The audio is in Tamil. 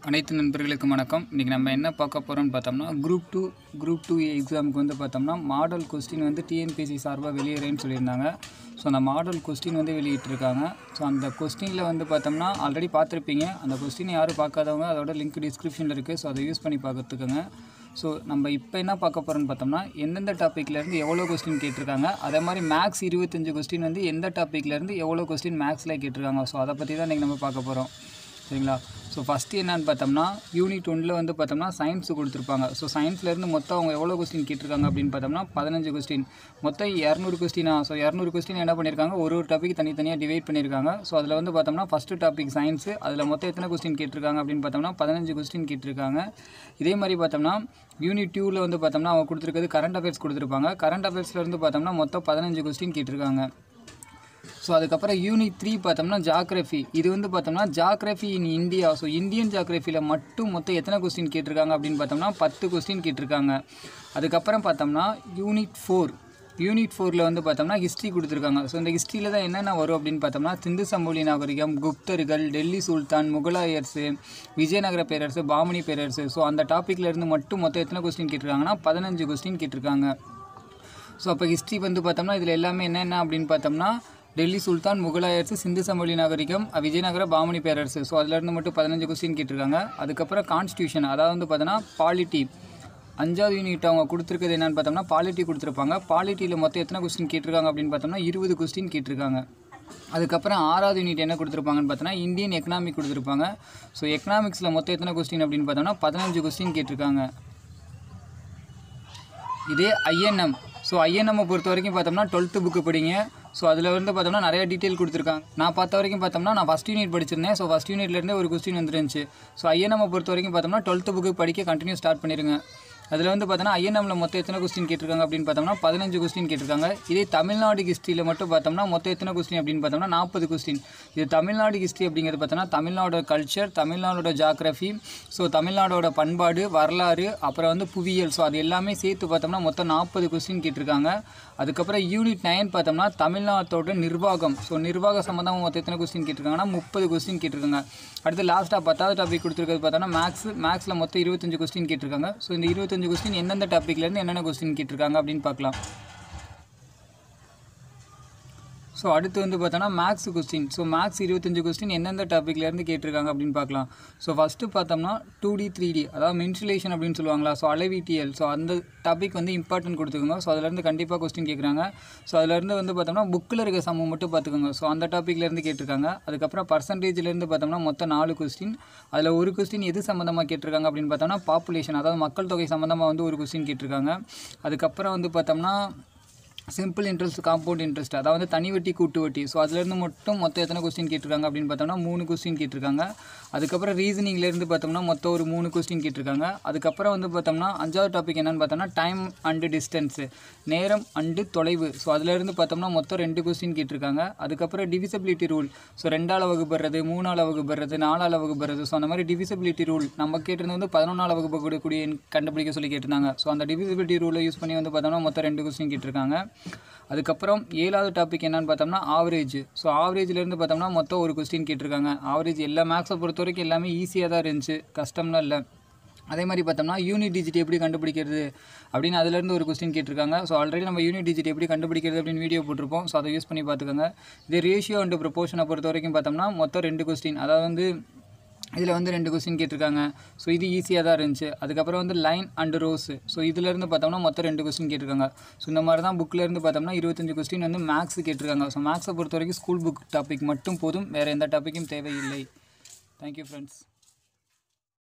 அனைத்து நண்பர்களுக்கும் வணக்கம் இன்றைக்கி நம்ம என்ன பார்க்க போகிறோம்னு பார்த்தோம்னா குரூப் டூ குரூப் டூ எக்ஸாமுக்கு வந்து பார்த்தோம்னா மாடல் கொஸ்டின் வந்து டிஎன்பிசி சார்பாக வெளியேறேன்னு சொல்லியிருந்தாங்க ஸோ அந்த மாடல் கொஸ்டின் வந்து வெளியிட்டிருக்காங்க ஸோ அந்த கொஸ்டினில் வந்து பார்த்தோம்னா ஆல்ரெடி பார்த்துருப்பீங்க அந்த கொஸ்டின் யாரும் பார்க்காதவங்க அதோட லிங்க் டிஸ்கிரிப்ஷனில் இருக்குது ஸோ அதை யூஸ் பண்ணி பார்த்துக்கோங்க ஸோ நம்ம இப்போ என்ன பார்க்க போகிறோம்னு பார்த்தோம்னா எந்தெந்த டாப்பிக்லேருந்து எவ்வளோ கொஸ்டின் கேட்டிருக்காங்க அதே மாதிரி மேக்ஸ் இருபத்தஞ்சு கொஸ்டின் வந்து எந்த டாப்பிக்லேருந்து எவ்வளோ கொஸ்டின் மேக்ஸில் கேட்டிருக்காங்க ஸோ அதை பற்றி தான் இன்றைக்கி நம்ம பார்க்க போகிறோம் சரிங்களா ஸோ ஃபஸ்ட்டு என்னன்னு பார்த்தோம்னா யூனிட் ஒன்றில் வந்து பார்த்தோம்னா சயின்ஸ் கொடுத்துருப்பாங்க ஸோ சயின்ஸ்லேருந்து மொத்தம் அவங்க எவ்வளோ கொஸ்டின் கேட்டிருக்காங்க அப்படின்னு பார்த்தோம்னா பதினஞ்சு கொஸ்டின் மொத்தம் இரநூறு கொஸ்டினா ஸோ இரநூறு கொஸ்டின் என்ன பண்ணியிருக்காங்க ஒரு ஒரு டாபிக் தனித்தனியாக டிவைட் பண்ணியிருக்காங்க ஸோ அதில் வந்து பார்த்தோம்னா ஃபஸ்ட்டு டாபிக் சயின்ஸு அதில் மொத்தம் எத்தனை கொஸ்டின் கேட்டிருக்காங்க அப்படின்னு பார்த்தோம்னா பதினஞ்சு கொஸ்டின் கேட்டிருக்காங்க இதே மாதிரி பார்த்தோம்னா யூனிட் டூவில் வந்து பார்த்தோம்னா அவங்க கொடுத்துருக்கிறது கரண்ட் அஃபேர்ஸ் கொடுத்துருப்பாங்க கரண்ட் அஃபேர்ஸ்லேருந்து பார்த்தோம்னா மொத்தம் பதினஞ்சு கொஸ்டின் கேட்டிருக்காங்க ஸோ அதுக்கப்புறம் யூனிட் த்ரீ பார்த்தோம்னா ஜாக்ரஃபி இது வந்து பார்த்தோம்னா geography in India so Indian ஜாக்ரஃபியில் மட்டும் மொத்தம் எத்தனை கொஸ்டின் கேட்டிருக்காங்க அப்படின்னு பார்த்தோம்னா பத்து கொஸ்டின் கேட்டிருக்காங்க அதுக்கப்புறம் பார்த்தோம்னா யூனிட் ஃபோர் யூனிட் ஃபோரில் வந்து பார்த்தோம்னா ஹிஸ்ட்ரி கொடுத்துருக்காங்க ஸோ இந்த ஹிஸ்ட்ரியில் தான் என்னென்ன வரும் அப்படின்னு பார்த்தோம்னா சிந்து சமூலி நாகரிகம் குப்தர்கள் டெல்லி சுல்தான் முகலாயர்ஸு விஜயநகர பேரரசு பாமணி பேரரசு ஸோ அந்த டாப்பிக்கில் இருந்து மட்டும் மொத்தம் எத்தனை கொஸ்டின் கேட்டிருக்காங்கன்னா பதினஞ்சு கொஸ்டின் கேட்டிருக்காங்க ஸோ அப்போ ஹிஸ்ட்ரி வந்து பார்த்தோம்னா இதில் எல்லாமே என்னென்ன அப்படின்னு பார்த்தோம்னா டெல்லி சுல்தான் முகலாயரசு சிந்து சமவெளி நாகரிகம் விஜயநகர பாமணி பேரரசு ஸோ அதிலேருந்து மட்டும் பதினஞ்சு கொஸ்டின் கேட்டிருக்காங்க அதுக்கப்புறம் கான்ஸ்டியூஷன் அதாவது வந்து பார்த்தோன்னா பாலிட்டி அஞ்சாவது யூனிட் அவங்க கொடுத்துருக்கிறது என்னன்னு பார்த்தோம்னா பாலிட்டி கொடுத்துருப்பாங்க பாலிட்டியில் மொத்தம் எத்தனை கொஸ்டின் கேட்டிருக்காங்க அப்படின்னு பார்த்தோம்னா இருபது கொஸ்டின் கேட்டிருக்காங்க அதுக்கப்புறம் ஆறாவது யூனிட் என்ன கொடுத்துருப்பாங்கன்னு பார்த்தோன்னா இந்தியன் எக்கனாமிக் கொடுத்துருப்பாங்க ஸோ எக்கனாமிக்ஸில் மொத்தம் எத்தனை கொஸ்டின் அப்படின்னு பார்த்தோம்னா பதினஞ்சு கொஸ்டின் கேட்டிருக்காங்க இதே ஐஎன்எம் ஸோ ஐஎன்எம்மை பொறுத்த வரைக்கும் பார்த்தோம்னா டுவெல்த்து புக்கு படிங்க ஸோ அதில் வந்து பார்த்தோம்னா நிறைய டீட்டெயில் கொடுத்துருக்காங்க நான் பார்த்த வரைக்கும் பார்த்தோம்னா நான் ஃபஸ்ட் யூனிட் படிச்சிருந்தேன் ஸோ ஃபஸ்ட் யூனிட்லேருந்தே ஒரு கொஸ்டின் வந்துருந்துச்சு ஸோ ஐஎன்எம்மை பொறுத்த வரைக்கும் பார்த்தோம்னா டுவெல்த்து புக்கு படிக்க கண்டினியூ ஸ்டார்ட் பண்ணிடுங்க அதில் வந்து பார்த்தோன்னா ஐஎன்எம்ல மொத்தம் எத்தனை கொஸ்டின் கேட்டிருக்காங்க அப்படின்னு பார்த்தோம்னா பதினஞ்சு கொஸ்டின் கேட்டிருக்காங்க இதே தமிழ்நாடு ஹிஸ்ட்ரியில் மட்டும் பார்த்தோம்னா மொத்தம் எத்தனை கொஸ்டின் அப்படின்னு பார்த்தோம்னா நாற்பது கொஸ்டின் இது தமிழ்நாடு ஹிஸ்ட்ரி அப்படிங்கிறது பார்த்தோம்னா தமிழ்நாடோட கல்ச்சர் தமிழ்நாடோட ஜாக்ரஃபி ஸோ தமிழ்நாடோட பண்பாடு வரலாறு அப்புறம் வந்து புவியியல் ஸோ அது எல்லாமே சேர்த்து பார்த்தோம்னா மொத்தம் நாற்பது கொஸ்டின் கேட்டிருக்காங்க அதுக்கப்புறம் யூனிட் நைன் பார்த்தோம்னா தமிழ்நாட்டோட நிர்வாகம் ஸோ நிர்வாக சம்மந்தமாக மொத்தம் எத்தனை கொஸ்டின் கேட்டிருக்காங்கன்னா முப்பது கொஸ்டின் கேட்டிருக்காங்க அடுத்து லாஸ்ட்டாக பத்தாவது டாபிக் கொடுத்துருக்கிறது பார்த்தோம்னா மேக்ஸ் மேக்ஸில் மொத்தம் இருபத்தஞ்சு கொஸ்டின் கேட்டிருக்காங்க ஸோ இந்த இருபத்தஞ்சு கொஸ்டின் எந்தெந்த டாப்பிக்லேருந்து என்னென்ன கொஸ்டின் கேட்டிருக்காங்க அப்படின்னு பார்க்கலாம் ஸோ அடுத்து வந்து பார்த்தோன்னா மேக்ஸ் கொஸ்டின் ஸோ மேக்ஸ் இருபத்தஞ்சு கொஸ்டின் எந்தெந்த டாப்பிக்லேருந்து கேட்டிருக்காங்க அப்படின்னு பார்க்கலாம் ஸோ ஃபஸ்ட்டு பார்த்தோம்னா டூ டி த்ரீ டி அதாவது மென்சுலேஷன் அப்படின்னு சொல்லுவாங்களா ஸோ அளவீட்டியல் ஸோ அந்த டாபிக் வந்து இம்பார்ட்டன்ட் கொடுத்துக்கோங்க ஸோ அதுலேருந்து கண்டிப்பாக கொஸ்டின் கேட்குறாங்க ஸோ அதுலேருந்து வந்து பார்த்தோம்னா புக்கில் இருக்க சம்மு மட்டும் பார்த்துக்கோங்க ஸோ அந்த டாப்பிக்லேருந்து கேட்டிருக்காங்க அதுக்கப்புறம் பர்சன்டேஜ்லேருந்து பார்த்தோம்னா மொத்தம் நாலு கொஸ்டின் அதில் ஒரு கொஸ்டின் எது சம்மந்தமாக கேட்டிருக்காங்க அப்படின்னு பார்த்தோம்னா பாப்புலேஷன் அதாவது மக்கள் தொகை சம்மந்தமாக வந்து ஒரு கொஸ்டின் கேட்டிருக்காங்க அதுக்கப்புறம் வந்து பார்த்தோம்னா சிம்பிள் இன்ட்ரெஸ்ட் காம்பவுண்ட் இன்ட்ரெஸ்ட் அதாவது தனி வட்டி கூட்டு வட்டி ஸோ அதுலேருந்து மட்டும் மொத்தம் எத்தனை கொஸ்டின் கேட்டிருக்காங்க அப்படின்னு பார்த்தோம்னா மூணு கொஸ்டின் கேட்டிருக்காங்க அதுக்கப்புறம் ரீசனிங்லேருந்து பார்த்தோம்னா மொத்தம் ஒரு மூணு கொஸ்டின் கேட்டிருக்காங்க அதுக்கப்புறம் வந்து பார்த்தோம்னா அஞ்சாவது டாபிக் என்னென்னு பார்த்தோம்னா டைம் அண்டு டிஸ்டன்ஸு நேரம் அண்டு தொலைவு ஸோ அதுலேருந்து பார்த்தோம்னா மொத்தம் ரெண்டு கொஸ்டின் கேட்டிருக்காங்க அதுக்கப்புறம் டிவிசபிலிட்டி ரூல் ஸோ ரெண்டாள் வகுப்படுறது மூணாள் வகுப்படுறது நாலாள் வகுப்படுறது ஸோ அந்த மாதிரி டிவிசபிலிட்டி ரூல் நம்ம கேட்டிருந்தது வந்து பதினொன்றாள் வகுப்பு கூடிய கண்டுபிடிக்க சொல்லி கேட்டிருந்தாங்க ஸோ அந்த டிவிசபிலிட்டி ரூலை யூஸ் பண்ணி வந்து பார்த்தோம்னா மொத்தம் ரெண்டு கொஸ்டின் கேட்டிருக்காங்க அதுக்கப்புறம் ஏழாவது டாபிக் என்னன்னு பார்த்தோம்னா ஆவரேஜ் ஸோ ஆவரேஜ்லேருந்து பார்த்தோம்னா மொத்தம் ஒரு கொஸ்டின் கேட்டிருக்காங்க ஆவரேஜ் எல்லா மேக்ஸை பொறுத்த வரைக்கும் எல்லாமே ஈஸியாக தான் இருந்துச்சு கஷ்டம்லாம் இல்லை அதே மாதிரி பார்த்தோம்னா யூனிட் டிஜிட் எப்படி கண்டுபிடிக்கிறது அப்படின்னு அதுலேருந்து ஒரு கொஸ்டின் கேட்டிருக்காங்க ஸோ ஆல்ரெடி நம்ம யூனிட் டிஜிட் எப்படி கண்டுபிடிக்கிறது அப்படின்னு வீடியோ போட்டிருப்போம் ஸோ அதை யூஸ் பண்ணி பார்த்துக்கோங்க இதே ரேஷியோ அண்ட் ப்ரொபோஷனை பொறுத்த வரைக்கும் பார்த்தோம்னா மொத்தம் ரெண்டு கொஸ்டின் அதாவது வந்து இதில் வந்து ரெண்டு கொஸ்டின் கேட்டிருக்காங்க ஸோ இது ஈஸியாக தான் இருந்துச்சு அதுக்கப்புறம் வந்து லைன் அண்ட் ரோஸ் ஸோ இதுலேருந்து பார்த்தோம்னா மொத்தம் ரெண்டு கொஸ்டின் கேட்டிருக்காங்க ஸோ இந்த மாதிரி தான் புக்கிலேருந்து பார்த்தோம்னா இருபத்தஞ்சு கொஸ்டின் வந்து மேக்ஸ் கேட்டிருக்காங்க ஸோ மேக்ஸை பொறுத்த வரைக்கும் ஸ்கூல் புக் டாபிக் மட்டும் போதும் வேறு எந்த டாப்பிக்கும் தேவையில்லை தேங்க்யூ ஃப்ரெண்ட்ஸ்